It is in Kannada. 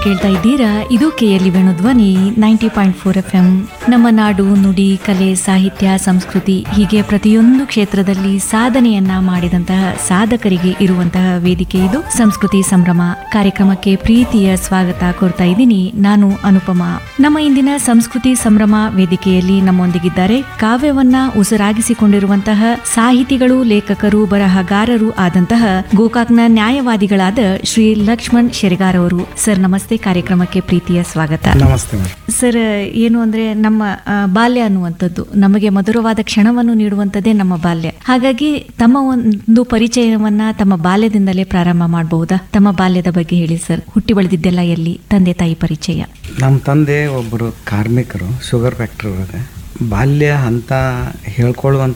ಕೇಳ್ತಾ ಇದ್ದೀರಾ ಇದು KLE Venu Dhwani ninety point four F M ನಮ್ಮ ನಾಡು ನುಡಿ ಕಲೆ ಸಾಹಿತ್ಯ ಸಂಸ್ಕೃತಿ ಹೀಗೆ ಪ್ರತಿಯೊಂದು ಕ್ಷೇತ್ರದಲ್ಲಿ ಸಾಧನೆಯನ್ನ ಮಾಡಿದಂತಹ ಸಾಧಕರಿಗೆ ಇರುವಂತಹ ವೇದಿಕೆ ಇದು ಸಂಸ್ಕೃತಿ ಸಂಭ್ರಮ ಕಾರ್ಯಕ್ರಮಕ್ಕೆ ಪ್ರೀತಿಯ ಸ್ವಾಗತ ಕೋರ್ತಾ ಇದ್ದೀನಿ ನಾನು ಅನುಪಮಾ ನಮ್ಮ ಇಂದಿನ ಸಂಸ್ಕೃತಿ ಸಂಭ್ರಮ ವೇದಿಕೆಯಲ್ಲಿ ನಮ್ಮೊಂದಿಗಿದ್ದಾರೆ ಕಾವ್ಯವನ್ನ ಉಸಿರಾಗಿಸಿಕೊಂಡಿರುವಂತಹ ಸಾಹಿತಿಗಳು ಲೇಖಕರು ಬರಹಗಾರರು ಆದಂತಹ ಗೋಕಾಕ್ನ ನ್ಯಾಯವಾದಿಗಳಾದ ಶ್ರೀ ಲಕ್ಷ್ಮಣ್ ಶೆರಗಾರ್ ಅವರು ಸರ್ ನಮಸ್ತೆ ಕಾರ್ಯಕ್ರಮಕ್ಕೆ ಪ್ರೀತಿಯ ಸ್ವಾಗತ ನಮಸ್ತೆ ಮೇಡಮ್ ಸರ್ ಏನು ಅಂದ್ರೆ ನಮ್ಮ ಆ, ಬಾಲ್ಯ ಅನ್ನುವಂಥದ್ದು ನಮಗೆ ಮಧುರವಾದ ಕ್ಷಣವನ್ನು ನೀಡುವಂಥದ್ದೇ ನಮ್ಮ ಬಾಲ್ಯ ಹಾಗಾಗಿ ತಮ್ಮ ಒಂದು ಪರಿಚಯವನ್ನ ತಮ್ಮ ಬಾಲ್ಯದಿಂದಲೇ ಪ್ರಾರಂಭ ಮಾಡಬಹುದಾ ತಮ್ಮ ಬಾಲ್ಯದ ಬಗ್ಗೆ ಹೇಳಿ ಸರ್ ಹುಟ್ಟಿ ಬೆಳೆದಿದ್ದೆಲ್ಲ ಎಲ್ಲಿ ತಂದೆ ತಾಯಿ ಪರಿಚಯ ನಮ್ಮ ತಂದೆ ಒಬ್ಬರು ಕಾರ್ಮಿಕರು ಶುಗರ್ ಫ್ಯಾಕ್ಟ್ರಿ ಒಳಗೆ ಬಾಲ್ಯ ಅಂತ ಹೇಳ್ಕೊಳ್ಳುವಂಥ